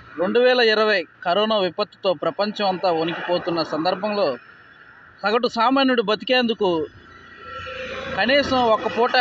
రెండు వేల ఇరవై కరోనా విపత్తుతో ప్రపంచం అంతా వణికిపోతున్న సందర్భంలో సగటు సామాన్యుడు బతికేందుకు కనీసం ఒక పూట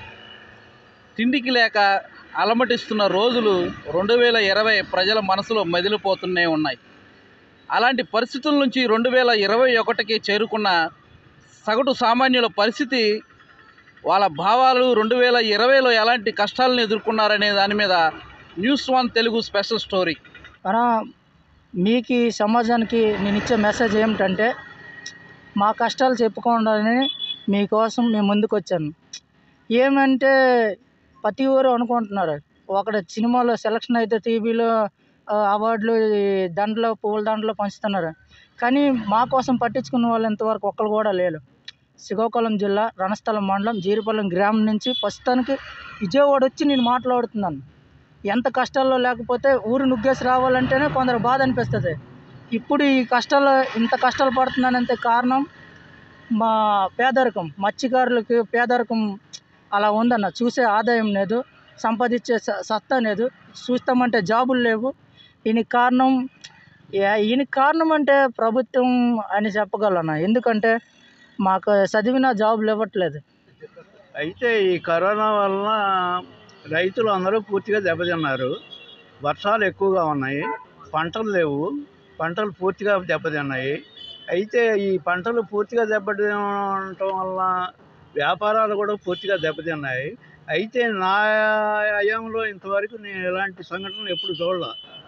తిండికి లేక అలమటిస్తున్న రోజులు రెండు వేల ఇరవై ప్రజల మనసులో మెదిలిపోతూనే ఉన్నాయి అలాంటి పరిస్థితుల నుంచి రెండు వేల ఇరవై ఒకటికి చేరుకున్న సగటు సామాన్యుల పరిస్థితి వాళ్ళ భావాలు రెండు వేల ఇరవైలో ఎలాంటి కష్టాలను ఎదుర్కొన్నారనే దాని మీద news one Telugu special story మన మీకు ఈ సమాజానికి నేను ఇచ్చే మెసేజ్ ఏమిటంటే మా కష్టాలు చెప్పుకోవడాలని మీకోసం మేము ముందుకు వచ్చాను ఏమంటే ప్రతి ఊరు అనుకుంటున్నారు ఒకటి సినిమాలో సెలక్షన్ అయితే టీవీలో అవార్డులు ఈ దండలు పువ్వుల దండలు పంచుతున్నారు కానీ మా కోసం పట్టించుకున్న వాళ్ళు ఇంతవరకు ఒక్కరు కూడా లేరు శ్రీకాకుళం జిల్లా రణస్థలం మండలం జీరిపల్లం గ్రామం నుంచి ప్రస్తుతానికి విజయవాడ వచ్చి నేను మాట్లాడుతున్నాను ఎంత కష్టాల్లో లేకపోతే ఊరు నుగ్గేసి రావాలంటేనే కొందరు బాధ అనిపిస్తుంది ఇప్పుడు ఈ కష్టాలు ఇంత కష్టాలు పడుతున్నానంటే కారణం మా పేదరికం మత్స్యకారులకి పేదరికం అలా ఉందన్న చూసే ఆదాయం లేదు సంపాదించే స- సత్తా లేదు చూస్తామంటే జాబులు లేవు దీనికి కారణం ఏ- ఈయనకి కారణం అంటే ప్రభుత్వం అని చెప్పగలను ఎందుకంటే మాకు చదివిన జాబులు ఇవ్వట్లేదు అయితే ఈ కరోనా వలన రైతులు అందరూ పూర్తిగా దెబ్బతిన్నారు వర్షాలు ఎక్కువగా ఉన్నాయి పంటలు లేవు పంటలు పూర్తిగా దెబ్బతిన్నాయి అయితే ఈ పంటలు పూర్తిగా దెబ్బతినటం వల్ల వ్యాపారాలు కూడా పూర్తిగా దెబ్బతిన్నాయి అయితే నా హయాంలో ఇంతవరకు నేను ఎలాంటి సంఘటనలు ఎప్పుడు చూడలే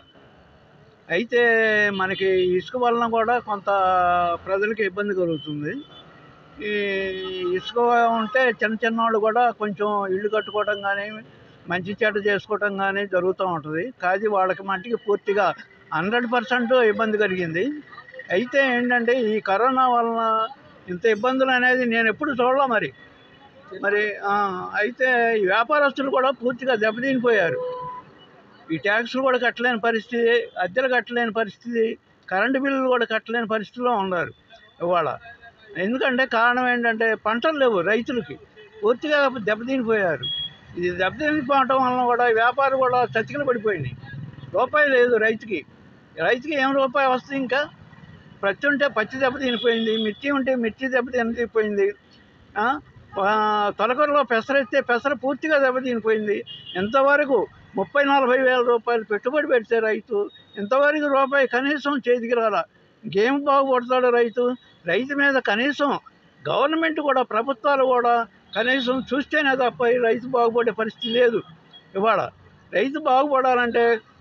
అయితే మనకి ఇసుక వలన కూడా కొంత ప్రజలకు ఇబ్బంది కలుగుతుంది ఈ ఇసుక ఉంటే చిన్న చిన్న వాళ్ళు కూడా కొంచెం ఇల్లు కట్టుకోవడం కానీ మంచి చెడ్డ చేసుకోవడం కానీ జరుగుతూ ఉంటుంది కానీ వాళ్ళకి మట్టికి పూర్తిగా హండ్రెడ్ పర్సెంట్ ఇబ్బంది కలిగింది అయితే ఏంటంటే ఈ కరోనా వలన ఇంత ఇబ్బందులు అనేది నేను ఎప్పుడు చూడలే మరి మరి ఆ, అయితే ఈ వ్యాపారస్తులు కూడా పూర్తిగా దెబ్బతినిపోయారు ఈ ట్యాక్సులు కూడా కట్టలేని పరిస్థితి అద్దెలు కట్టలేని పరిస్థితి కరెంటు బిల్లులు కూడా కట్టలేని పరిస్థితిలో ఉన్నారు ఇవాళ ఎందుకంటే కారణం ఏంటంటే పంటలు లేవు రైతులకి పూర్తిగా దెబ్బతినిపోయారు ఇది దెబ్బతినిపోవటం వలన కూడా వ్యాపారం కూడా చతికిలు పడిపోయినాయి రూపాయి లేదు రైతుకి రైతుకి ఏం రూపాయి వస్తుంది ఇంకా ప్రతి ఉంటే పచ్చి దెబ్బతినిపోయింది మిర్చి ఉంటే మిర్చి దెబ్బతినిపోయింది ఆ, ఆ, తొలకరలో పెసరెత్తే పెసర పూర్తిగా దెబ్బతినిపోయింది ఎంతవరకు ముప్పై నలభై వేల రూపాయలు పెట్టుబడి పెడితే రైతు ఇంతవరకు రూపాయి కనీసం చేతికి రాలా ఇంకేం బాగుపడతాడు రైతు రైతు మీద కనీసం గవర్నమెంట్ కూడా ప్రభుత్వాలు కూడా కనీసం చూస్తేనే తప్ప ఈ రైతు బాగుపడే పరిస్థితి లేదు ఇవాళ రైతు బాగుపడాలంటే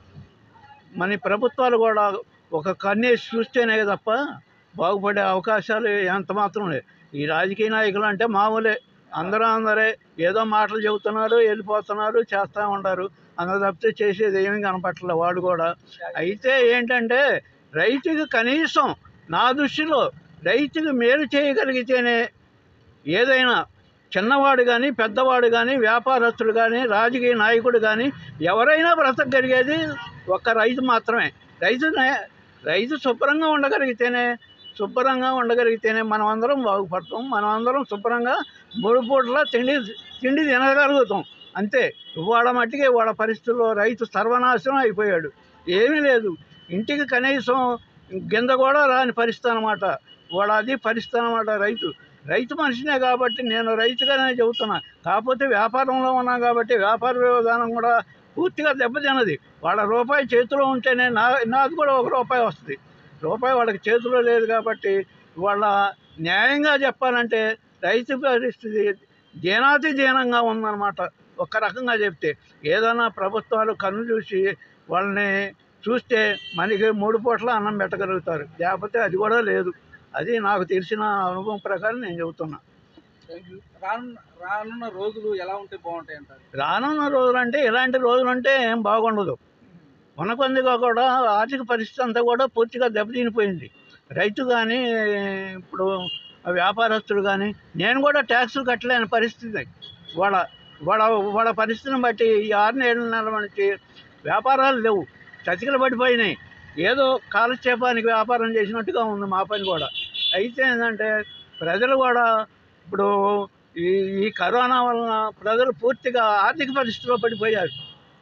మన ఈ ప్రభుత్వాలు కూడా ఒక కన్నేసి చూస్తేనే తప్ప బాగుపడే అవకాశాలు ఎంత మాత్రం లేవు ఈ రాజకీయ నాయకులు అంటే మామూలే అందరూ అందరే ఏదో మాటలు చెబుతున్నారు వెళ్ళిపోతున్నారు చేస్తూ ఉంటారు అందరు తప్పితే చేసేది ఏమీ కనపట్టలే వాడు కూడా అయితే ఏంటంటే రైతుకి కనీసం నా దృష్టిలో రైతుకి మేలు చేయగలిగితేనే ఏదైనా చిన్నవాడు కానీ పెద్దవాడు కానీ వ్యాపారస్తుడు కానీ రాజకీయ నాయకుడు కానీ ఎవరైనా బ్రతకగలిగేది ఒక్క రైతు మాత్రమే రైతు నే- రైతు శుభ్రంగా ఉండగలిగితేనే శుభ్రంగా ఉండగలిగితేనే మనం అందరం బాగుపడతాం మనం అందరం శుభ్రంగా మూడు పూటల తిండి తిండి తినగలుగుతాం అంతే ఇవాళ మట్టికి వాళ్ళ పరిస్థితుల్లో రైతు సర్వనాశనం అయిపోయాడు ఏమీ లేదు ఇంటికి కనీసం గింజ కూడా రాని పరిస్థితి అనమాట వాడు అది పరిస్థితి అనమాట రైతు రైతు మనిషినే కాబట్టి నేను రైతుగానే చెబుతున్నా కాకపోతే వ్యాపారంలో ఉన్నా కాబట్టి వ్యాపార విధానం కూడా పూర్తిగా దెబ్బతిన్నది వాళ్ళ రూపాయి చేతిలో ఉంటేనే నా నాకు కూడా ఒక రూపాయి వస్తుంది రూపాయి వాళ్ళకి చేతిలో లేదు కాబట్టి వాళ్ళ న్యాయంగా చెప్పాలంటే రైతు పరిస్థితి దీనాతి దీనంగా ఉందన్నమాట ఒక రకంగా చెప్తే ఏదైనా ప్రభుత్వాలు కన్ను చూసి వాళ్ళని చూస్తే మనకి మూడు పూట్ల అన్నం పెట్టగలుగుతారు లేకపోతే అది కూడా లేదు అది నాకు తెలిసిన అనుభవం ప్రకారం నేను చెబుతున్నా రానున్న రానున్న రోజులు ఎలా ఉంటే బాగుంటాయి అంటారు రానున్న రోజులు అంటే ఇలాంటి రోజులు అంటే ఏం బాగుండదు కొనకొందిగా కూడా ఆర్థిక పరిస్థితి అంతా కూడా పూర్తిగా దెబ్బతినిపోయింది రైతు కానీ ఇప్పుడు వ్యాపారస్తుడు కానీ నేను కూడా ట్యాక్సులు కట్టలేని పరిస్థితి వాళ్ళ వాళ్ళ వాళ్ళ పరిస్థితిని బట్టి ఈ ఆరు ఏడు నెలల నుంచి వ్యాపారాలు లేవు చతికిలు పడిపోయినాయి ఏదో కాలక్షేపానికి వ్యాపారం చేసినట్టుగా ఉంది మా పని కూడా అయితే ఏంటంటే ప్రజలు కూడా ఇప్పుడు ఈ ఈ కరోనా వలన ప్రజలు పూర్తిగా ఆర్థిక పరిస్థితిలో పడిపోయారు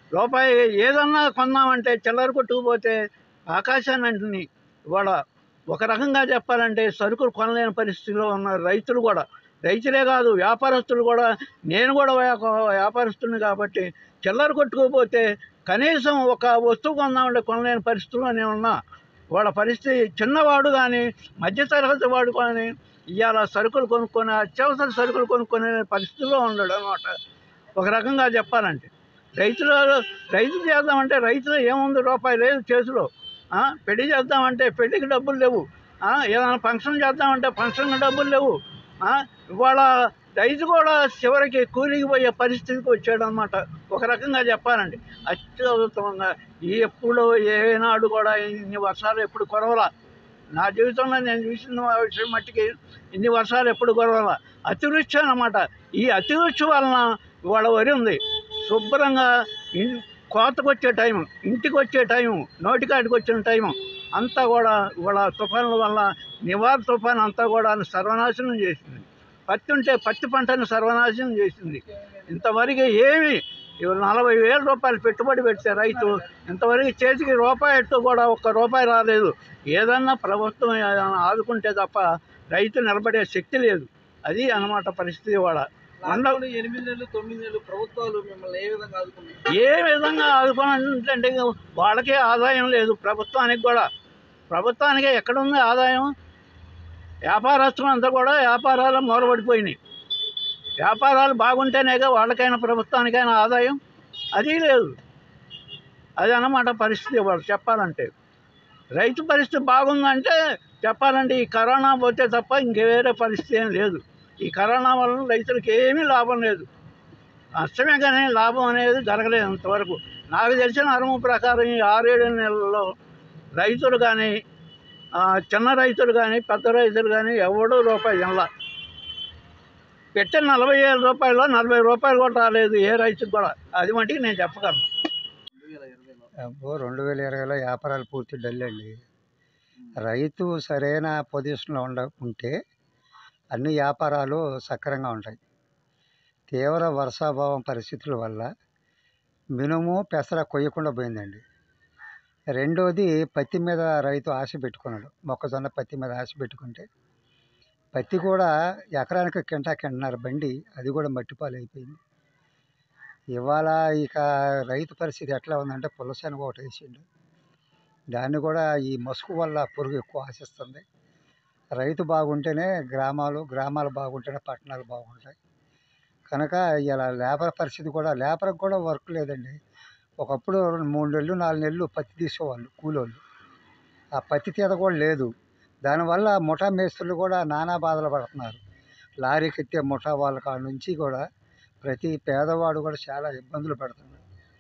రూపాయి ఏదన్నా కొందామంటే చిల్లర కొట్టుకుపోతే ఆకాశాన్ని ఇవాళ ఒక రకంగా చెప్పాలంటే సరుకులు కొనలేని పరిస్థితిలో ఉన్న రైతులు కూడా రైతులే కాదు వ్యాపారస్తులు కూడా నేను కూడా వ్యాప- వ్యాపారస్తుని కాబట్టి చిల్లర కొట్టుకుపోతే కనీసం ఒక వస్తువు కొందామంటే కొనలేని పరిస్థితిలో నేను ఉన్నా వాళ్ళ పరిస్థితి చిన్నవాడు కానీ మధ్యతరగతి వాడు కానీ ఇవాళ సరుకులు కొనుక్కొని అత్యవసర సరుకులు కొనుక్కునే పరిస్థితిలో ఉన్నాడు అనమాట ఒక రకంగా చెప్పాలంటే రైతులు రైతు చేద్దామంటే రైతులు ఏముంది రూపాయి లేదు చేతిలో ఆ, పెళ్లి చేద్దామంటే పెళ్లికి డబ్బులు లేవు ఆ, ఏదైనా ఫంక్షన్ చేద్దామంటే ఫంక్షన్కి డబ్బులు లేవు ఆ, ఇవాళ రైతు కూడా చివరికి కూలికి పోయే పరిస్థితికి వచ్చాడు అనమాట ఒక రకంగా చెప్పాలండి అత్యవసరంగా ఈ ఎప్పుడు ఏనాడు కూడా ఇన్ని వర్షాలు ఎప్పుడు కురవలా నా జీవితంలో నేను చూసిన విషయం మట్టికి ఇన్ని వర్షాలు ఎప్పుడు కురవలా అతివృష్టి అన్నమాట ఈ అతివృష్టి వలన ఇవాళ వరి ఉంది శుభ్రంగా ఇన్- కోతకు వచ్చే టైం ఇంటికి వచ్చే టైం నోటికాడికి వచ్చిన టైం అంతా కూడా ఇవాళ తుఫాన్ల వల్ల నివార్ తుఫాన్ అంతా కూడా సర్వనాశనం చేసింది పత్తి ఉంటే పత్తి పంటను సర్వనాశనం చేసింది ఇంతవరకు ఏమి ఇవాళ నలభై వేల రూపాయలు పెట్టుబడి పెడితే రైతు ఇంతవరకు చేతికి రూపాయితో కూడా ఒక్క రూపాయి రాలేదు ఏదన్నా ప్రభుత్వం ఏదైనా ఆదుకుంటే తప్ప రైతు నిలబడే శక్తి లేదు అది అన్నమాట పరిస్థితి వాళ్ళ లాక్డౌన్ ఎనిమిది నెలలు తొమ్మిది నెలలు ప్రభుత్వాలు మిమ్మల్ని ఏ విధంగా ఆదుకున్నాయి ఏ విధంగా ఆదుకోనంటే వాళ్ళకే ఆదాయం లేదు ప్రభుత్వానికి కూడా ప్రభుత్వానికి ఎక్కడుంది ఆదాయం వ్యాపారస్తులు అంతా కూడా వ్యాపారాలు మూలబడిపోయినాయి వ్యాపారాలు బాగుంటేనేగా వాళ్ళకైనా ప్రభుత్వానికైనా ఆదాయం అది లేదు అది అన్నమాట పరిస్థితి వాళ్ళు చెప్పాలంటే రైతు పరిస్థితి బాగుందంటే చెప్పాలంటే ఈ కరోనా పోతే తప్ప ఇంక వేరే పరిస్థితి ఏం లేదు ఈ కరోనా వలన రైతులకు ఏమీ లాభం లేదు నష్టమే కానీ లాభం అనేది జరగలేదు ఇంతవరకు నాకు తెలిసిన అనుభవం ప్రకారం ఈ ఆరేడు నెలల్లో రైతులు కానీ ఆ, చిన్న రైతులు కానీ పెద్ద రైతులు కానీ ఎవడో రూపాయి తినలా పెట్టిన నలభై ఏడు రూపాయలు నలభై రూపాయలు కూడా రాలేదు ఏ రైతుకు కూడా అది మటుకు నేను చెప్పగలను రెండు వేల ఇరవైలో అబ్బో రెండు వేల ఇరవైలో వ్యాపారాలు పూర్తి డల్ అండి రైతు సరైన పొజిషన్లో ఉండ ఉంటే అన్ని వ్యాపారాలు సక్రంగా ఉంటాయి తీవ్ర వర్షాభావం పరిస్థితుల వల్ల మినుము పెసర కొయ్యకుండా పోయిందండి రెండోది పత్తి మీద రైతు ఆశ పెట్టుకున్నాడు మొక్కజొన్న పత్తి మీద ఆశ పెట్టుకుంటే పత్తి కూడా ఎకరానికి కింటా కింటన్నర బండి అది కూడా మట్టిపాలు అయిపోయింది ఇవాళ ఇక రైతు పరిస్థితి ఎట్లా ఉందంటే పులసెనగ ఒకటి వేసిండు దాన్ని కూడా ఈ మసుకు వల్ల పురుగు ఎక్కువ ఆశిస్తుంది రైతు బాగుంటేనే గ్రామాలు గ్రామాలు బాగుంటేనే పట్టణాలు బాగుంటాయి కనుక ఇలా లేబర్ పరిస్థితి కూడా లేబర్కి కూడా వర్క్ లేదండి ఒకప్పుడు మూడు నెలలు నాలుగు నెలలు పత్తి తీసేవాళ్ళు కూలోళ్ళు ఆ పత్తి తీత కూడా లేదు దానివల్ల ముఠా మేస్త్రులు కూడా నానా బాధలు పడుతున్నారు లారీకి ఎత్తే ముఠా వాళ్ళ కాడ నుంచి కూడా ప్రతి పేదవాడు కూడా చాలా ఇబ్బందులు పడుతున్నాడు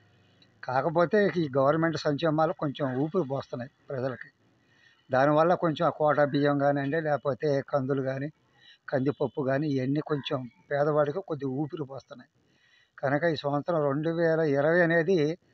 కాకపోతే ఈ గవర్నమెంట్ సంక్షేమాలు కొంచెం ఊపిరి పోస్తున్నాయి ప్రజలకి దానివల్ల కొంచెం ఆ కోటా బియ్యం కానివ్వండి లేకపోతే కందులు కానీ కందిపప్పు కానీ ఇవన్నీ కొంచెం పేదవాడికి కొద్దిగా ఊపిరి పోస్తున్నాయి కనుక ఈ సంవత్సరం రెండు వేల ఇరవై అనేది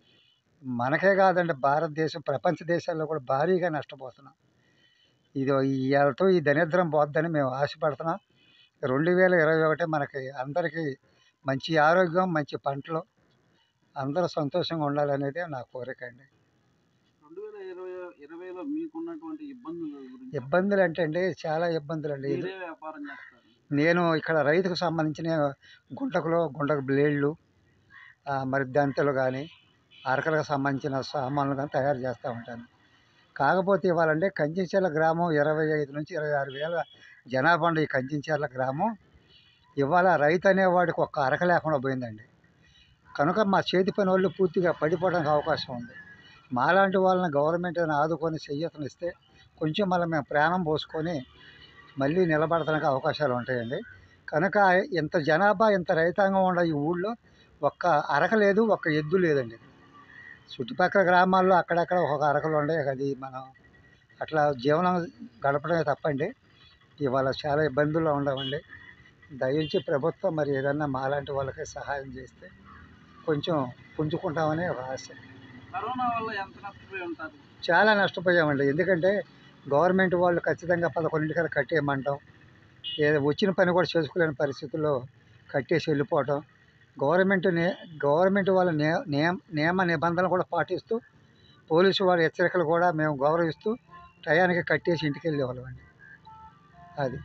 మనకే కాదండి భారతదేశం ప్రపంచ దేశాల్లో కూడా భారీగా నష్టపోతున్నాం ఇది ఇవాళతో ఈ దరిద్రం పోద్దని మేము ఆశపడుతున్నాం రెండు వేల ఇరవై ఒకటి మనకి అందరికీ మంచి ఆరోగ్యం మంచి పంటలు అందరూ సంతోషంగా ఉండాలనేది నా కోరిక అండి రెండు వేల ఇరవై ఇరవైలో మీకున్నటువంటి ఇబ్బందుల గురించి ఇబ్బందులు అంటే అండి చాలా ఇబ్బందులు అండి మీరే వ్యాపారం చేస్తారు నేను ఇక్కడ రైతుకు సంబంధించిన గుంటకులు గుంటకు బ్లేడ్లు ఆ, మరి దంతెలు కానీ అరకలకు సంబంధించిన సామాన్లు కానీ తయారు చేస్తూ ఉంటాను కాకపోతే ఇవ్వాలంటే కంచెంచర్ల గ్రామం ఇరవై ఐదు నుంచి ఇరవై ఆరు వేల జనాభా ఉండే ఈ కంచెంచర్ల గ్రామం ఇవాళ రైతు అనేవాడికి ఒక్క అరక లేకుండా పోయిందండి కనుక మా చేతి పని వాళ్ళు పూర్తిగా పడిపోవడానికి అవకాశం ఉంది మాలాంటి వాళ్ళని గవర్నమెంట్ ఏదైనా ఆదుకొని చెయ్యతనిస్తే కొంచెం మళ్ళీ మేము ప్రాణం పోసుకొని మళ్ళీ నిలబడటానికి అవకాశాలు ఉంటాయండి కనుక ఇంత జనాభా ఇంత రైతాంగం ఉండే ఈ ఊళ్ళో ఒక్క అరక లేదు ఒక్క ఎద్దు లేదండి చుట్టుపక్కల గ్రామాల్లో అక్కడక్కడ ఒక అరకలు ఉండే అది మనం అట్లా జీవనం గడపడమే తప్పండి ఇవాళ చాలా ఇబ్బందుల్లో ఉండమండి దయించి ప్రభుత్వం మరి ఏదన్నా మాలాంటి వాళ్ళకి సహాయం చేస్తే కొంచెం పుంజుకుంటామని ఒక ఆశ కరోనా వల్ల ఎంత నష్టపోయి ఉంటారు చాలా నష్టపోయామండి ఎందుకంటే గవర్నమెంట్ వాళ్ళు ఖచ్చితంగా పదకొండింటికల్లా కట్టేయమంటాం ఏదో వచ్చిన పని కూడా చేసుకోలేని పరిస్థితుల్లో కట్టేసి వెళ్ళిపోవటం గవర్నమెంట్ నే గవర్నమెంట్ వాళ్ళ నే నియమ నియమ నిబంధనలు కూడా పాటిస్తూ పోలీసు వారి హెచ్చరికలు కూడా మేము గౌరవిస్తూ టయానికి కట్టేసి ఇంటికి వెళ్ళేవాళ్ళం అండి అది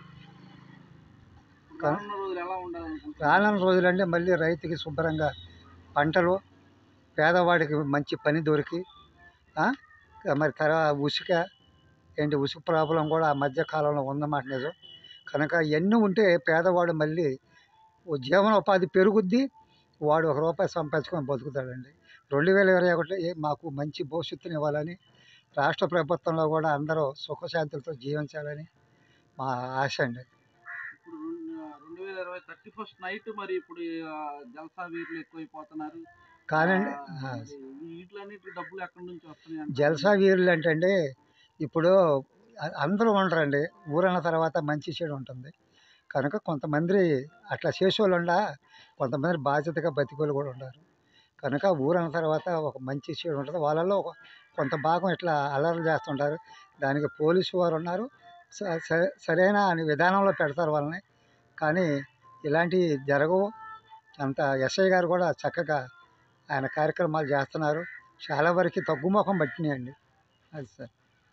రానున్న రోజులు ఎలా ఉండాలనుకుంటున్నారు రానున్న రోజులంటే మళ్ళీ రైతుకి శుభ్రంగా పంటలు పేదవాడికి మంచి పని దొరికి ఆ, మరి తర్వాత ఉసుక ఏంటి ఉసుక ప్రాబ్లం కూడా ఆ మధ్య కాలంలో ఉందన్నమాట నిజం కనుక ఇవన్నీ ఉంటే పేదవాడు మళ్ళీ ఓ జీవనోపాధి పెరుగుద్ది వాడు ఒక రూపాయి సంపాదించుకొని బతుకుతాడండి రెండు వేల ఇరవై ఒకటి మాకు మంచి భవిష్యత్తుని ఇవ్వాలని రాష్ట్ర ప్రభుత్వంలో కూడా అందరూ సుఖశాంతులతో జీవించాలని మా ఆశ అండి ఇప్పుడు రెండు రెండు వేల ఇరవై థర్టీ ఫస్ట్ నైట్ మరి ఇప్పుడు ఆ, జల్సా వీరులు ఎక్కువైపోతున్నారు కానండి ఆ, ఆ, మరి వీటిలన్నిటి డబ్బులు ఎక్కడి నుంచి వస్తున్నాయి అంటారు? జల్సా వీరులు అంటే ఇప్పుడు అ- అందరూ ఉండరండి ఊరన్న తర్వాత మంచి చెడు ఉంటుంది కనుక కొంతమంది అట్లా చేసేవాళ్ళు ఉండా కొంతమంది బాధ్యతగా బతికోళ్ళు కూడా ఉన్నారు కనుక ఊరన్న తర్వాత ఒక మంచి చెడు ఉంటుంది వాళ్ళలో ఒక కొంత భాగం ఇట్లా అల్లర్లు చేస్తుంటారు దానికి పోలీసు వారు ఉన్నారు స- స- సరైన విధానంలో పెడతారు వాళ్ళని కానీ ఇలాంటివి జరగవు అంత ఎస్ఐ గారు కూడా చక్కగా ఆయన కార్యక్రమాలు చేస్తున్నారు చాలా వరకు తగ్గుముఖం పట్టినాయండి అది సార్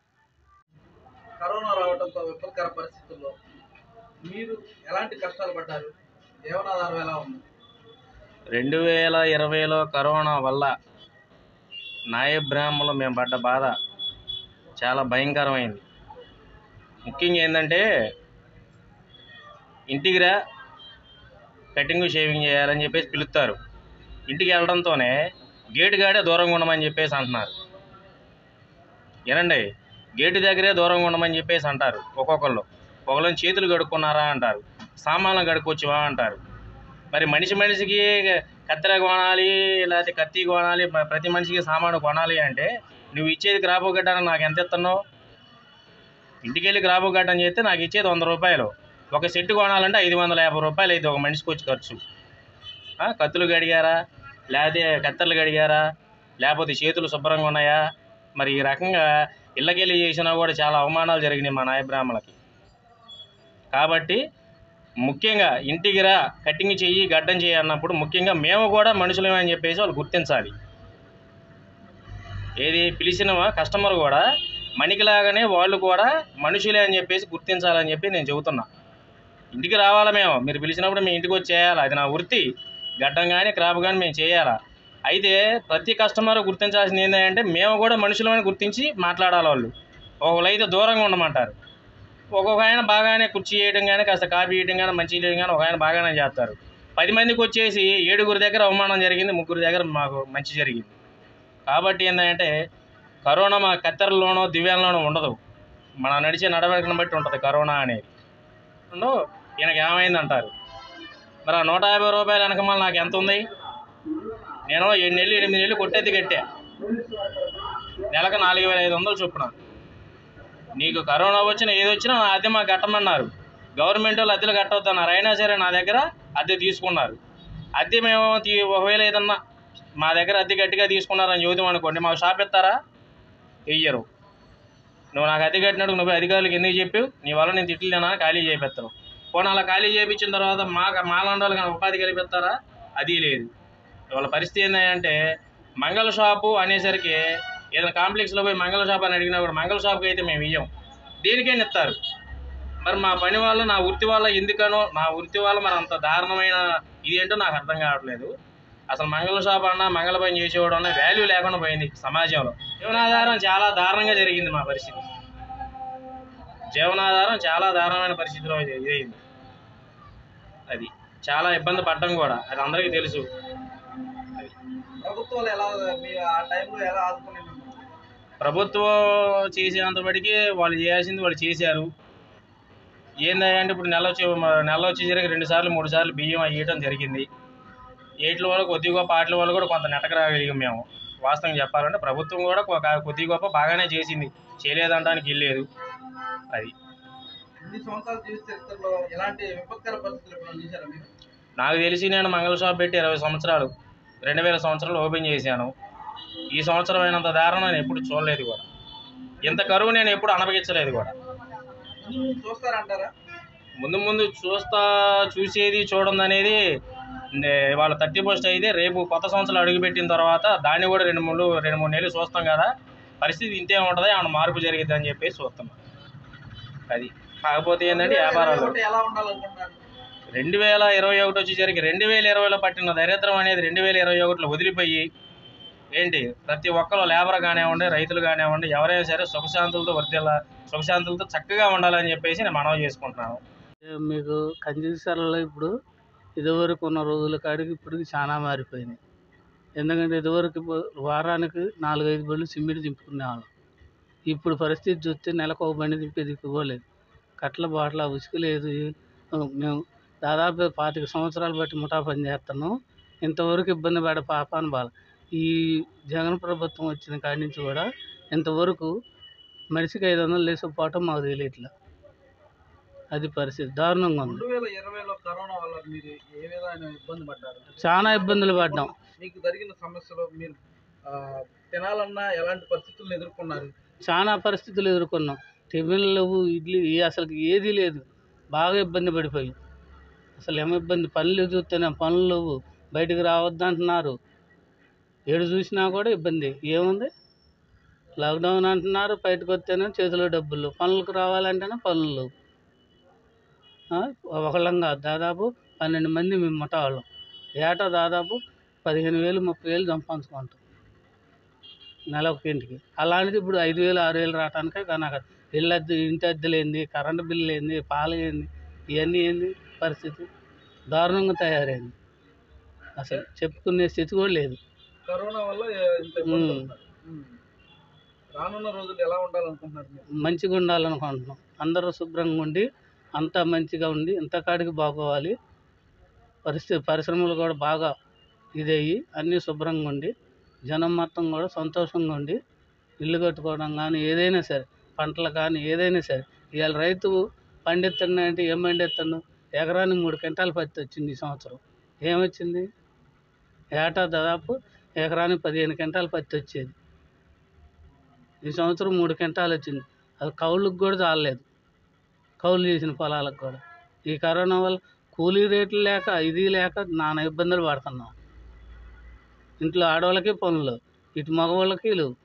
కరోనా రావడంతో విపత్కర పరిస్థితుల్లో మీరు ఎలాంటి కష్టాలు పడ్డారు జీవనాధారం ఎలా ఉంది రెండు వేల ఇరవైలో కరోనా వల్ల నాయ బ్రాహ్మణులు మేము పడ్డ బాధ చాలా భయంకరమైంది ముఖ్యంగా ఏంటంటే ఇంటికి రా కటింగ్ షేవింగ్ చేయాలని చెప్పేసి పిలుస్తారు ఇంటికి వెళ్ళడంతోనే గేటు గాడే దూరంగా ఉండమని చెప్పేసి అంటున్నారు ఏనండి గేటు దగ్గరే దూరంగా ఉండమని చెప్పేసి అంటారు ఒక్కొక్కళ్ళు ఒకళ్ళని చేతులు కడుక్కున్నారా అంటారు సామాన్లు కడుక్కొచ్చివా అంటారు మరి మనిషి మనిషికి కత్తెర కొనాలి లేకపోతే కత్తి కొనాలి ప్ర- ప్రతి మనిషికి సామాను కొనాలి అంటే నువ్వు ఇచ్చేది క్రాపు గడ్డ నాకు ఎంత ఇస్తున్నావు ఇంటికి వెళ్ళి క్రాపు గడ్డ అని చెప్తే నాకు ఇచ్చేది వంద రూపాయలు ఒక సెట్ కొనాలంటే ఐదు వందల యాభై రూపాయలు అయితే ఒక మనిషికి వచ్చి ఖర్చు ఆ, కత్తులు గడిగారా లేకపోతే కత్తెరలు గడిగారా లేకపోతే చేతులు శుభ్రంగా ఉన్నాయా మరి ఈ రకంగా ఇళ్ళకెళ్ళి చేసినా కూడా చాలా అవమానాలు జరిగినాయి మా నాయ బ్రాహ్మణులకి కాబట్టి ముఖ్యంగా ఇంటికి రా కటింగ్ చెయ్యి గడ్డం చెయ్యి అన్నప్పుడు ముఖ్యంగా మేము కూడా మనుషులమే అని చెప్పేసి వాళ్ళు గుర్తించాలి ఏది పిలిచిన కస్టమర్ కూడా మణికిలాగానే వాళ్ళు కూడా మనుషులే అని చెప్పేసి గుర్తించాలని చెప్పి నేను చెబుతున్నా ఇంటికి రావాలా మేము మీరు పిలిచినప్పుడు మేము ఇంటికి వచ్చి చేయాలి అది నా వృత్తి గడ్డం కానీ క్రాప్ కానీ మేము చేయాలా అయితే ప్రతి కస్టమర్ గుర్తించాల్సింది ఏంటంటే మేము కూడా మనుషులమని గుర్తించి మాట్లాడాలి వాళ్ళు ఒకళ్ళు అయితే దూరంగా ఉండమంటారు ఒక్కొక్క ఆయన బాగానే కుర్చీ వేయడం కానీ కాస్త కాఫీ వేయడం కానీ మంచి చేయడం కానీ ఒక ఆయన బాగానే చేస్తారు పది మందికి వచ్చేసి ఏడుగురి దగ్గర అవమానం జరిగింది ముగ్గురు దగ్గర మాకు మంచి జరిగింది కాబట్టి ఏంటంటే కరోనా మా కత్తెరలోనో దివ్యాంలోనో ఉండదు మన నడిచే నడవడికను బట్టి ఉంటుంది కరోనా అనేది ఉండు, ఈయనకి ఏమైంది అంటారు మరి ఆ నూట యాభై రూపాయల వెనకమాల నాకు ఎంత ఉంది నేను ఏడు నెలలు ఎనిమిది నెలలు కొట్టేది కట్టా నెలకు నాలుగు వేల ఐదు వందలు చొప్పున నీకు కరోనా వచ్చినా ఏది వచ్చినా నా అద్దె మాకు కట్టమన్నారు గవర్నమెంట్ వాళ్ళు అద్దెలు కట్టవద్దన్నారు అయినా సరే నా దగ్గర అద్దె తీసుకున్నారు అద్దె మేము తీ ఒకవేళ ఏదన్నా మా దగ్గర అద్దె గట్టిగా తీసుకున్నారని చూద్దాం అనుకోండి మాకు షాప్ ఇస్తారా వెయ్యరు నువ్వు నాకు అద్దె కట్టినట్టు నువ్వు అధికారులకు ఎందుకు చెప్పావు నీ వల్ల నేను తిట్లు తిన్నాను ఖాళీ చేపిస్తాను పోనీ అలా ఖాళీ చేయించిన తర్వాత మా మాలండాలు కానీ ఉపాధి కల్పిస్తారా అది లేదు వాళ్ళ పరిస్థితి ఏంటంటే మంగళ షాపు అనేసరికి ఏదైనా కాంప్లెక్స్లో పోయి మంగళ షాప్ అని అడిగినా కూడా మంగళ షాప్కి అయితే మేము ఇయ్యం దేనికైనా ఇస్తారు మరి మా పని వాళ్ళ నా వృత్తి వాళ్ళ ఎందుకనో నా వృత్తి వాళ్ళ మరి అంత దారుణమైన ఇదేంటో నాకు అర్థం కావట్లేదు అసలు మంగళ షాప్ అన్నా మంగళ పని చేసేవాడు అన్న వాల్యూ లేకుండా పోయింది సమాజంలో జీవనాధారం చాలా దారుణంగా జరిగింది మా పరిస్థితి జీవనాధారం చాలా దారుణమైన పరిస్థితిలో ఇది- ఇదైంది అది చాలా ఇబ్బంది పడ్డం కూడా అది అందరికీ తెలుసు ప్రభుత్వాలు ఎలా మీ ఆ టైంలో ఎలా ఆదుకునే ప్రభుత్వం చేసేంత బడికి వాళ్ళు చేయాల్సింది వాళ్ళు చేశారు ఏందంటే ఇప్పుడు నెల వచ్చి నెల వచ్చేసరికి రెండు సార్లు మూడు సార్లు బియ్యం వేయటం జరిగింది ఏట్ల వల్ల కొద్ది గొప్ప ఆటల వల్ల కూడా కొంత నెట్టకరాగలిగాం మేము వాస్తవం చెప్పాలంటే ప్రభుత్వం కూడా కొ- కొద్ది గొప్ప బాగానే చేసింది చేయలేదంటానికి వెళ్ళలేదు అది ఇన్ని సంవత్సరాల జీవిత చరిత్రలో ఎలాంటి విపత్కర పరిస్థితులు ఇప్పుడు చూసారా మీరు నాకు తెలిసి నేను మంగళ షాప్ పెట్టి ఇరవై సంవత్సరాలు రెండు వేల సంవత్సరాలు ఓపెన్ చేశాను ఈ సంవత్సరం అయినంత దారుణం నేను ఎప్పుడు చూడలేదు కూడా ఇంత కరువు నేను ఎప్పుడు అనుభవించలేదు కూడా ముందు చూస్తారంటారా ముందు ముందు చూస్తా చూసేది చూడండి అనేది నే- వాళ్ళ థర్టీ పోస్ట్ అయితే రేపు కొత్త సంవత్సరం అడుగుపెట్టిన తర్వాత దాన్ని కూడా రెండు మూడు రెండు మూడు నెలలు చూస్తాం కదా పరిస్థితి ఇంతే ఉంటుంది ఏమైనా మార్పు జరిగిద్ది అని చెప్పేసి చూస్తున్నాం అది కాకపోతే ఏంటంటే వ్యాపారాలు ఎలా ఉండాలనుకుంటున్నారు రెండు వేల ఇరవై ఒకటి వచ్చేసరికి రెండు వేల ఇరవైలో పట్టిన దరిద్రం అనేది రెండు వేల ఇరవై ఒకటిలో వదిలిపోయి ఏంటి ప్రతి ఒక్కరు లేబర్ కానివ్వండి రైతులు కానివ్వండి ఎవరైనా సరే సుఖశాంతులతో వర్దిల్ల సుఖశాంతులతో చక్కగా ఉండాలని చెప్పేసి నేను మనవి చేసుకుంటున్నాను మీకు కంచిసరలో ఇప్పుడు ఇదివరకు ఉన్న రోజుల కాడికి ఇప్పటికి చాలా మారిపోయింది ఎందుకంటే ఇదివరకు ఇప్పు- వారానికి నాలుగైదు బండ్లు సిమెంట్ దింపుకునేవాళ్ళం ఇప్పుడు పరిస్థితి చూస్తే నెలకు ఒక బండి దింపే దిక్కుపోలేదు కట్ల బాటల ఉసుకు లేదు మేము దాదాపు పాతిక సంవత్సరాలు బట్టి ముఠా పని చేస్తున్నాం ఇంతవరకు ఇబ్బంది పడే పాపాను బాల ఈ జగన్ ప్రభుత్వం వచ్చిన కాడి నుంచి కూడా ఇంతవరకు మనిషికి ఐదు వందలు లేకపోవటం మాకు తెలియట్లే అది పరిస్థితి దారుణంగా ఉంది రెండు వేల ఇరవైలో కరోనా వల్ల మీరు ఏ విధమైన ఇబ్బంది పడ్డారు చాలా ఇబ్బందులు పడ్డాం మీకు జరిగిన సమస్యలు మీరు ఆ, తినాలన్నా ఎలాంటి పరిస్థితులను ఎదుర్కొన్నారు చాలా పరిస్థితులు ఎదుర్కొన్నాం టిఫిన్లు లేవు ఇడ్లీ ఏ- అసలు ఏదీ లేదు బాగా ఇబ్బంది పడిపోయి అసలు ఏమి ఇబ్బంది పనులు చూస్తేనే పనులు లేవు బయటికి రావద్దు అంటున్నారు ఏడు చూసినా కూడా ఇబ్బంది ఏముంది లాక్డౌన్ అంటున్నారు బయటకు వస్తేనే చేతిలో డబ్బులు పనులకు రావాలంటేనే పనులు లేవు ఆ, ఒకళ్ళం కాదు దాదాపు పన్నెండు మంది మేము ముఠా వాళ్ళం ఏటా దాదాపు పదిహేను వేలు ముప్పై వేలు సంపాదించుకుంటాం నెల ఒక ఇంటికి అలాంటిది ఇప్పుడు ఐదు వేలు ఆరు వేలు రావటానికే కనుక ఇళ్ళ అద్దె ఇంటి అద్దెలు ఏంది కరెంటు బిల్లు ఏంది పాలు ఏంది ఇవన్నీ ఏంది పరిస్థితి దారుణంగా తయారైంది అసలు చెప్పుకునే స్థితి కూడా లేదు కరోనా వల్ల ఏ- ఇంత ఇబ్బంది ఉమ్. పడుతున్నారు. ఉమ్. రానున్న రోజులు ఎలా ఉండాలనుకుంటున్నారు మీరు మంచిగా ఉండాలనుకుంటున్నాం అందరూ శుభ్రంగా ఉండి అంతా మంచిగా ఉండి ఇంత కాడికి బాగోవాలి పరిస్థితి పరిశ్రమలు కూడా బాగా ఇదయ్యి అన్నీ శుభ్రంగా ఉండి జనం మొత్తం కూడా సంతోషంగా ఉండి ఇల్లు కట్టుకోవడం కానీ ఏదైనా సరే పంటలు కానీ ఏదైనా సరే ఇవాళ రైతు పండిస్తున్నా అంటే ఏం పండిస్తున్నాడు ఎకరానికి మూడు క్వింటాలు పత్తి వచ్చింది ఈ సంవత్సరం ఏమొచ్చింది ఏటా దాదాపు ఎకరానికి పదిహేను క్వింటాలు పత్తి వచ్చేది ఈ సంవత్సరం మూడు క్వింటాలు వచ్చింది అది కౌలుకు కూడా చాలలేదు కౌలు చేసిన పొలాలకు కూడా ఈ కరోనా వల్ల కూలీ రేట్లు లేక ఇది లేక నానా ఇబ్బందులు పడుతున్నాం ఇంట్లో ఆడవాళ్ళకి పనులు ఇటు మగవాళ్ళకి లేవు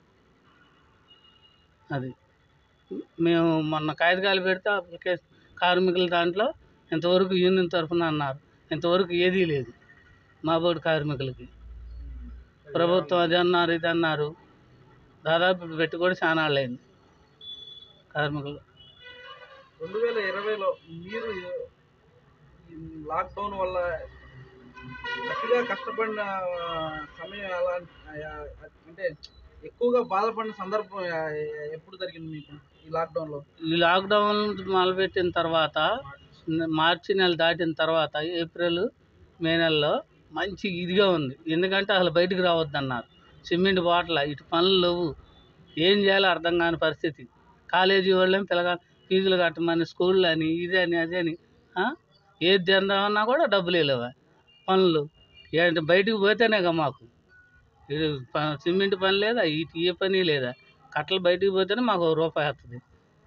అది మేము మొన్న కాగితాలు పెడితే అప్లికేషన్ కార్మికుల దాంట్లో ఇంతవరకు యూనియన్ తరఫున అన్నారు ఇంతవరకు ఏదీ లేదు మా బోర్డు కార్మికులకి ప్రభుత్వం అది అన్నారు ఇది అన్నారు దాదాపు ఇప్పుడు పెట్టి కూడా చాలా అయింది కార్మికులు రెండు వేల ఇరవైలో మీరు ఈ లాక్డౌన్ వల్ల అతిగా కష్టపడిన సమయం ఎలా అంటే ఎక్కువగా బాధపడిన సందర్భం ఎ- ఎప్పుడు జరిగింది మీకు ఈ లాక్డౌన్లో ఈ లాక్డౌన్ మొదలుపెట్టిన తర్వాత మార్చి నెల దాటిన తర్వాత ఏప్రిల్ మే నెలలో మంచి ఇదిగా ఉంది ఎందుకంటే అసలు బయటికి రావద్దన్నారు సిమెంట్ బాటల ఇటు పనులు లేవు ఏం చేయాలో అర్థం కాని పరిస్థితి కాలేజీ వాళ్ళేం పిల్లగా ఫీజులు కట్టమని స్కూళ్ళు అని ఇది అని అది అని ఆ? ఏది తిందామన్నా కూడా డబ్బులు లేవా పనులు ఏంటి బయటికి పోతేనేగా మాకు ఇది ప- సిమెంట్ పని లేదా ఇటు ఏ పని లేదా కట్టలు బయటికి పోతేనే మాకు ఒక రూపాయి వస్తుంది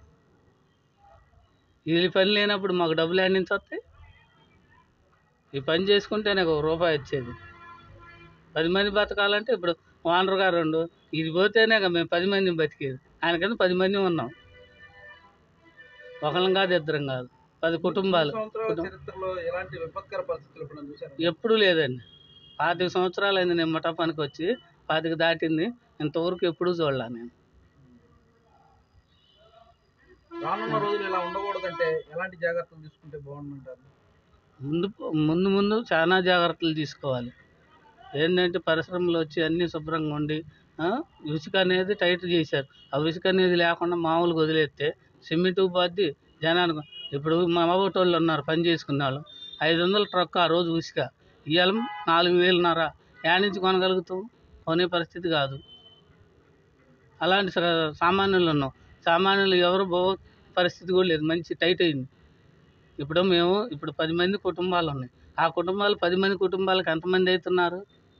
ఈ పని లేనప్పుడు మాకు డబ్బులు ఎక్కడి నుంచి వస్తాయి ఈ పని చేసుకుంటేనే ఒక రూపాయి వచ్చేది పది మంది బతకాలంటే ఇప్పుడు ఓనర్ గారు రెండు ఇది పోతేనే కదా మేము పది మంది బతికేది ఆయన కింద పది మంది ఉన్నాం ఒకళ్ళం కాదు ఇద్దరం కాదు పది కుటుంబాలు సంవత్సరాల కుటుంబం. చరిత్రలో ఎలాంటి విపత్కర పరిస్థితులు ఎప్పుడైనా చూసారు ఎప్పుడూ లేదండి పాతిక సంవత్సరాలు అయింది నేను ముఠా పనికి వచ్చి పాతిక దాటింది ఇంతవరకు ఎప్పుడూ చూడలే నేను రానున్న రోజులు ఇలా ఉండకూడదంటే ఎలాంటి జాగ్రత్తలు తీసుకుంటే బాగుంటుంటారు ముందు ముందు ముందు చాలా జాగ్రత్తలు తీసుకోవాలి ఏంటంటే పరిశ్రమలు వచ్చి అన్నీ శుభ్రంగా ఉండి ఆ, ఇసుక అనేది టైట్ చేశారు ఆ ఇసుక అనేది లేకుండా మామూలుగా వదిలేస్తే సిమెంట్ బాద్ది జనానికి ఇప్పుడు మా వాళ్ళు ఉన్నారు పని చేసుకునే వాళ్ళు ఐదు వందల ట్రక్ ఆ రోజు ఇసుక ఇవాళ నాలుగు వేలున్నర యాడ్ నుంచి కొనగలుగుతాం కొనే పరిస్థితి కాదు అలాంటి సా- సామాన్యులు ఉన్నాం సామాన్యులు ఎవరు బో పరిస్థితి కూడా లేదు మంచి టైట్ అయింది ఇప్పుడు మేము ఇప్పుడు పది మంది కుటుంబాలు ఉన్నాయి ఆ కుటుంబాలు పది మంది కుటుంబాలకు ఎంతమంది అవుతున్నారు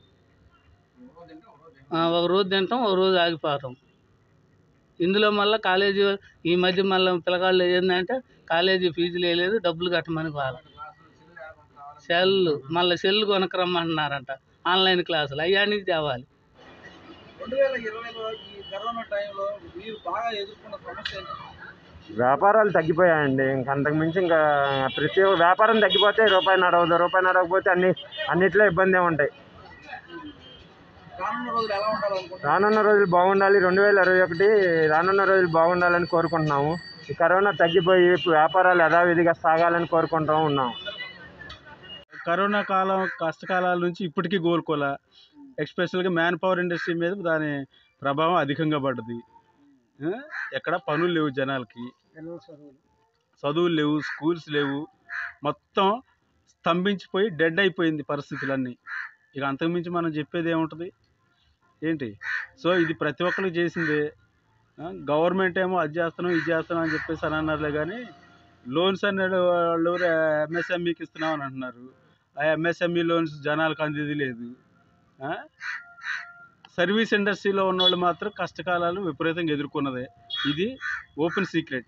ఆ, ఒక రోజు తింటాం ఒక రోజు ఆగిపోతాం ఇందులో మళ్ళీ కాలేజీ ఈ మధ్య మళ్ళీ పిల్లగాళ్ళు ఏంటంటే కాలేజీ ఫీజులు వేయలేదు డబ్బులు కట్టమని వాళ్ళ సెల్ మళ్ళీ సెల్ కొనకరమ్మంటున్నారంట ఆన్లైన్ క్లాసులు అవన్నీ తేవాలి రెండు వేల ఇరవైలో ఈ కరోనా టైంలో మీరు బాగా ఎదుర్కొన్న సమస్య ఏంటి వ్యాపారాలు తగ్గిపోయాయండి ఇంక అంతకు మించి ఇంకా ప్రతి ఒక్క వ్యాపారం తగ్గిపోతే రూపాయి నడవదు రూపాయి నడవకపోతే అన్ని అన్నిట్లో ఇబ్బంది ఉంటాయి రానున్న రోజులు ఎలా ఉండాలనుకుంటున్నారు రానున్న రోజులు బాగుండాలి రెండు వేల ఇరవై ఒకటి రానున్న రోజులు బాగుండాలని కోరుకుంటున్నాము ఈ కరోనా తగ్గిపోయి వ్యాపారాలు యథావిధిగా సాగాలని కోరుకుంటూ ఉన్నాము కరోనా కాలం కష్టకాలాల నుంచి ఇప్పటికీ కోలుకోలే ఎక్స్పెషల్గా మ్యాన్ పవర్ ఇండస్ట్రీ మీద దాని ప్రభావం అధికంగా పడ్డది ఆ? ఎక్కడ పనులు లేవు జనాలకి చదువులు లేవు స్కూల్స్ లేవు మొత్తం స్తంభించిపోయి డెడ్ అయిపోయింది పరిస్థితులన్నీ ఇక అంతకుమించి మనం చెప్పేది ఏముంటుంది ఏంటి సో ఇది ప్రతి ఒక్కరికి చేసిందే గవర్నమెంట్ ఏమో అది చేస్తున్నాం ఇది చేస్తున్నాం అని చెప్పేసి అని అన్నారులే కానీ లోన్స్ అన్నాడు వాళ్ళు ఎంఎస్ఎంఈకి ఇస్తున్నాం అని అంటున్నారు ఆ ఎంఎస్ఎంఈ లోన్స్ జనాలకు అందేది లేదు ఆ? సర్వీస్ ఇండస్ట్రీలో ఉన్నవాళ్ళు మాత్రం కష్టకాలాలు విపరీతంగా ఎదుర్కొన్నదే ఇది open secret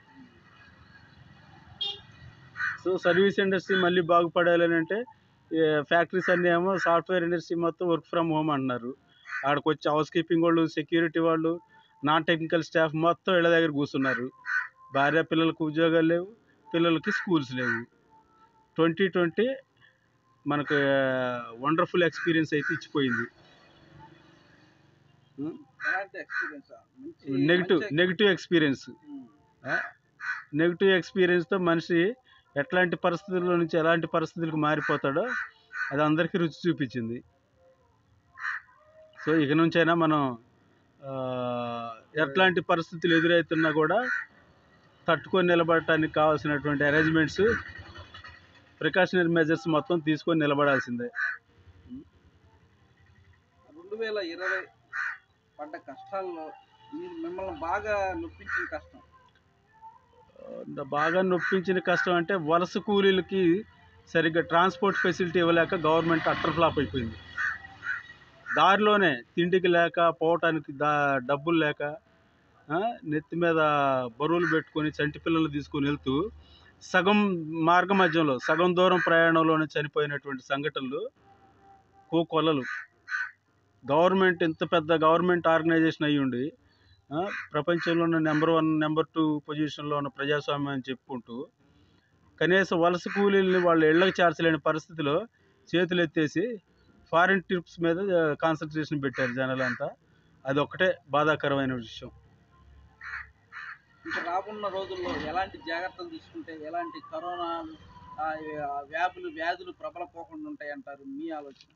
so service industry మళ్ళీ బాగుపడాలి అని అంటే ఫ్యాక్టరీస్ అన్నీ ఏమో సాఫ్ట్వేర్ ఇండస్ట్రీ మొత్తం వర్క్ ఫ్రమ్ హోమ్ అంటున్నారు ఆడకు వచ్చి హౌస్ కీపింగ్ వాళ్ళు సెక్యూరిటీ వాళ్ళు నాన్ టెక్నికల్ స్టాఫ్ మొత్తం ఇళ్ళ దగ్గర కూర్చున్నారు భార్య పిల్లలకు ఉద్యోగాలు లేవు పిల్లలకి స్కూల్స్ లేవు ట్వంటీ ట్వంటీ మనకు వండర్ఫుల్ ఎక్స్పీరియన్స్ అయితే ఇచ్చిపోయింది ఎలాంటి experience negative negative experience negative ఎక్స్పీరియన్స్తో మనిషి ఎట్లాంటి పరిస్థితుల్లో నుంచి ఎలాంటి పరిస్థితులకు మారిపోతాడో అది అందరికీ రుచి చూపించింది సో ఇక నుంచైనా మనం ఆ, ఎట్లాంటి పరిస్థితులు ఎదురవుతున్నా కూడా తట్టుకొని నిలబడటానికి కావాల్సినటువంటి అరేంజ్మెంట్స్ ప్రికాషనరీ మెజర్స్ మొత్తం తీసుకొని నిలబడాల్సిందే రెండు వేల ఇరవై పడ్డ కష్టాల్లో మీరు మిమ్మల్ని బాగా నొప్పించిన కష్టం ఆ, బాగా నొప్పించిన కష్టం అంటే వలస కూలీలకి సరిగ్గా ట్రాన్స్పోర్ట్ ఫెసిలిటీ ఇవ్వలేక గవర్నమెంట్ అట్టర్ ఫ్లాప్ అయిపోయింది దారిలోనే తిండికి లేక పోవటానికి దా డబ్బులు లేక ఆ, నెత్తి మీద బరువులు పెట్టుకొని చంటి పిల్లలు తీసుకొని వెళ్తూ సగం మార్గ మధ్యంలో సగం దూరం ప్రయాణంలోనే చనిపోయినటువంటి సంఘటనలు కోకొల్లలు గవర్నమెంట్ ఇంత పెద్ద గవర్నమెంట్ ఆర్గనైజేషన్ అయ్యి ఉండి ఆ, ప్రపంచంలోనే నెంబర్ వన్ నెంబర్ టూ పొజిషన్లో ఉన్న ప్రజాస్వామ్యం అని చెప్పుకుంటూ కనీసం వలస కూలీల్ని వాళ్ళు ఇళ్ళకి చేర్చలేని పరిస్థితిలో చేతులు ఎత్తేసి ఫారిన్ ట్రిప్స్ మీద కాన్సన్ట్రేషన్ పెట్టారు జనాలంతా అది ఒక్కటే బాధాకరమైన విషయం ఇంకా రానున్న రోజుల్లో ఎలాంటి జాగ్రత్తలు తీసుకుంటే ఎలాంటి కరోనా ఆ, ఆ వ్యాధులు వ్యాధులు ప్రబలపోకుండా ఉంటాయి అంటారు మీ ఆలోచన